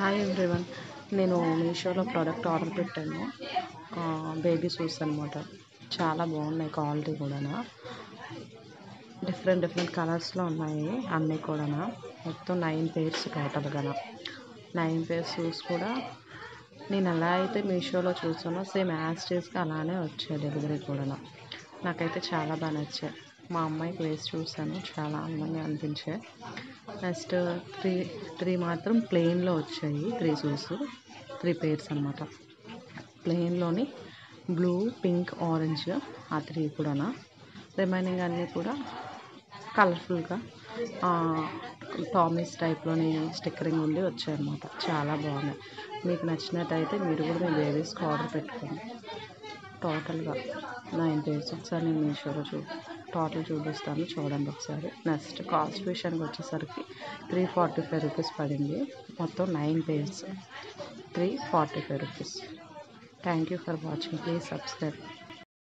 hi everyone నేను మీషోలో product order పెట్టాను బేబీ షూస్ అనమాట చాలా బాగున్నాయి క్వాలిటీ కూడా డిఫరెంట్ డిఫరెంట్ కలర్స్లో ఉన్నాయి అన్నీ కూడా మొత్తం నైన్ పేర్స్ టోటల్గా నైన్ పేర్స్ షూస్ కూడా నేను ఎలా అయితే మీషోలో చూసానో సేమ్ యాజ్ టీస్గా అలానే వచ్చాయి డెలివరీ కూడా నాకైతే చాలా బాగా నచ్చాయి మా అమ్మాయికి వేసి చూసాను చాలా అందంగా అనిపించాయి నెక్స్ట్ త్రీ త్రీ మాత్రం ప్లెయిన్లో వచ్చాయి త్రీ షూస్ త్రీ పేర్స్ అనమాట ప్లెయిన్లోని బ్లూ పింక్ ఆరెంజ్ ఆ త్రీ కూడా రిమైనింగ్ అన్నీ కూడా కలర్ఫుల్గా టామీస్ టైప్లోని స్టిక్కరింగ్ ఉండి వచ్చాయన్నమాట చాలా బాగున్నాయి మీకు నచ్చినట్టయితే మీరు కూడా మీ బేబీస్కి ఆర్డర్ పెట్టుకోండి టోటల్గా నైన్ పేర్స్ ఒకసారి నేను మీషోలో చూ టోటల్ చూపిస్తాను చూడండి ఒకసారి నెక్స్ట్ కాస్ట్ విషయానికి వచ్చేసరికి త్రీ ఫార్టీ ఫైవ్ రూపీస్ పడింది మొత్తం nine pairs three forty five rupees thank you for watching please subscribe